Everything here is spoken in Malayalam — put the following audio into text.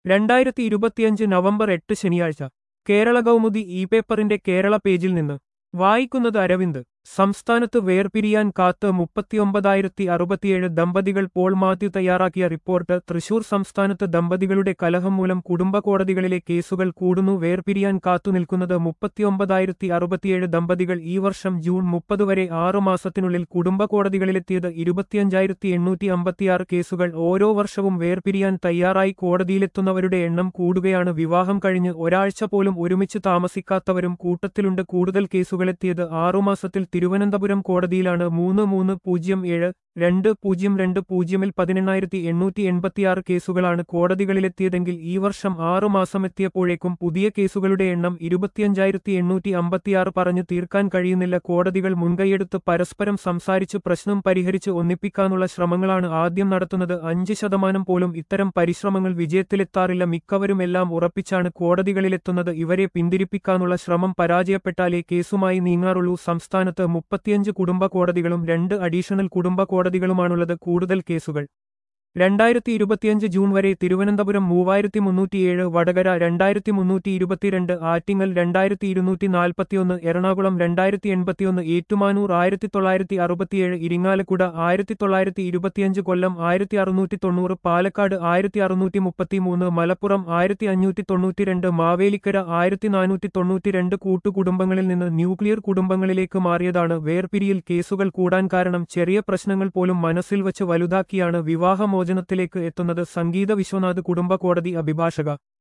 രണ്ടായിരത്തി ഇരുപത്തിയഞ്ച് നവംബർ എട്ട് ശനിയാഴ്ച കേരള കൗമുദി ഇ പേപ്പറിന്റെ കേരള പേജിൽ നിന്ന് വായിക്കുന്നത് അരവിന്ദ് സംസ്ഥാനത്ത് വേർപിരിയാൻ കാത്ത് മുപ്പത്തിയൊമ്പതായിരത്തി അറുപത്തിയേഴ് ദമ്പതികൾ പോൾ മാത്യു തയ്യാറാക്കിയ റിപ്പോർട്ട് തൃശൂർ സംസ്ഥാനത്ത് ദമ്പതികളുടെ കലഹം മൂലം കുടുംബ കോടതികളിലെ കേസുകൾ കൂടുന്നു വേർപിരിയാൻ കാത്തുനിൽക്കുന്നത് മുപ്പത്തിയൊമ്പതായിരത്തി അറുപത്തിയേഴ് ദമ്പതികൾ ഈ വർഷം ജൂൺ മുപ്പത് വരെ ആറു മാസത്തിനുള്ളിൽ കുടുംബ കോടതികളിലെത്തിയത് ഇരുപത്തിയഞ്ചായിരത്തി എണ്ണൂറ്റി അമ്പത്തിയാറ് കേസുകൾ ഓരോ വർഷവും വേർപിരിയാൻ തയ്യാറായി കോടതിയിലെത്തുന്നവരുടെ എണ്ണം കൂടുകയാണ് വിവാഹം കഴിഞ്ഞ് ഒരാഴ്ച പോലും ഒരുമിച്ച് താമസിക്കാത്തവരും കൂട്ടത്തിലുണ്ട് കൂടുതൽ കേസുകളെത്തിയത് ആറുമാസത്തിൽ തിരുവനന്തപുരം കോടതിയിലാണ് മൂന്ന് മൂന്ന് പൂജ്യം ഏഴ് രണ്ട് പൂജ്യം രണ്ട് പൂജ്യമിൽ പതിനെണ്ണായിരത്തി എണ്ണൂറ്റി എൺപത്തിയാറ് കേസുകളാണ് കോടതികളിലെത്തിയതെങ്കിൽ ഈ വർഷം ആറു മാസമെത്തിയപ്പോഴേക്കും പുതിയ കേസുകളുടെ എണ്ണം ഇരുപത്തിയഞ്ചായിരത്തി എണ്ണൂറ്റി അമ്പത്തിയാറ് പറഞ്ഞു തീർക്കാൻ കഴിയുന്നില്ല കോടതികൾ മുൻകൈയെടുത്ത് പരസ്പരം സംസാരിച്ച് പ്രശ്നം പരിഹരിച്ച് ഒന്നിപ്പിക്കാനുള്ള ശ്രമങ്ങളാണ് ആദ്യം നടത്തുന്നത് അഞ്ച് ശതമാനം പോലും ഇത്തരം പരിശ്രമങ്ങൾ വിജയത്തിലെത്താറില്ല മിക്കവരും എല്ലാം ഉറപ്പിച്ചാണ് കോടതികളിലെത്തുന്നത് ഇവരെ പിന്തിരിപ്പിക്കാനുള്ള ശ്രമം പരാജയപ്പെട്ടാലേ കേസുമായി നീങ്ങാറുള്ളൂ സംസ്ഥാനത്ത് മുപ്പത്തിയഞ്ച് കുടുംബ കോടതികളും രണ്ട് അഡീഷണൽ കുടുംബ കോടതികളുമാണുള്ളത് കൂടുതൽ കേസുകൾ രണ്ടായിരത്തി ഇരുപത്തിയഞ്ച് ജൂൺ വരെ തിരുവനന്തപുരം മൂവായിരത്തി മുന്നൂറ്റിയേഴ് വടകര രണ്ടായിരത്തി മുന്നൂറ്റി ഇരുപത്തിരണ്ട് ആറ്റിങ്ങൽ രണ്ടായിരത്തി ഇരുന്നൂറ്റി നാൽപ്പത്തിയൊന്ന് എറണാകുളം രണ്ടായിരത്തി എൺപത്തിയൊന്ന് ഏറ്റുമാനൂർ ആയിരത്തി തൊള്ളായിരത്തി അറുപത്തിയേഴ് ഇരിങ്ങാലക്കുട ആയിരത്തി തൊള്ളായിരത്തി ഇരുപത്തിയഞ്ച് കൊല്ലം ആയിരത്തി അറുന്നൂറ്റി തൊണ്ണൂറ് പാലക്കാട് ആയിരത്തി അറുന്നൂറ്റി മുപ്പത്തിമൂന്ന് മലപ്പുറം ആയിരത്തി അഞ്ഞൂറ്റി തൊണ്ണൂറ്റിരണ്ട് മാവേലിക്കര ആയിരത്തി നാനൂറ്റി തൊണ്ണൂറ്റിരണ്ട് കൂട്ടുകുടുംബങ്ങളിൽ നിന്ന് ന്യൂക്ലിയർ കുടുംബങ്ങളിലേക്ക് മാറിയതാണ് വേർപിരിയിൽ കേസുകൾ കൂടാൻ കാരണം ചെറിയ പ്രശ്നങ്ങൾ പോലും മനസ്സിൽ വച്ച് വലുതാക്കിയാണ് വിവാഹമോചനത്തിലേക്ക് എത്തുന്നത് സംഗീത വിശ്വനാഥ് കുടുംബ കോടതി അഭിഭാഷക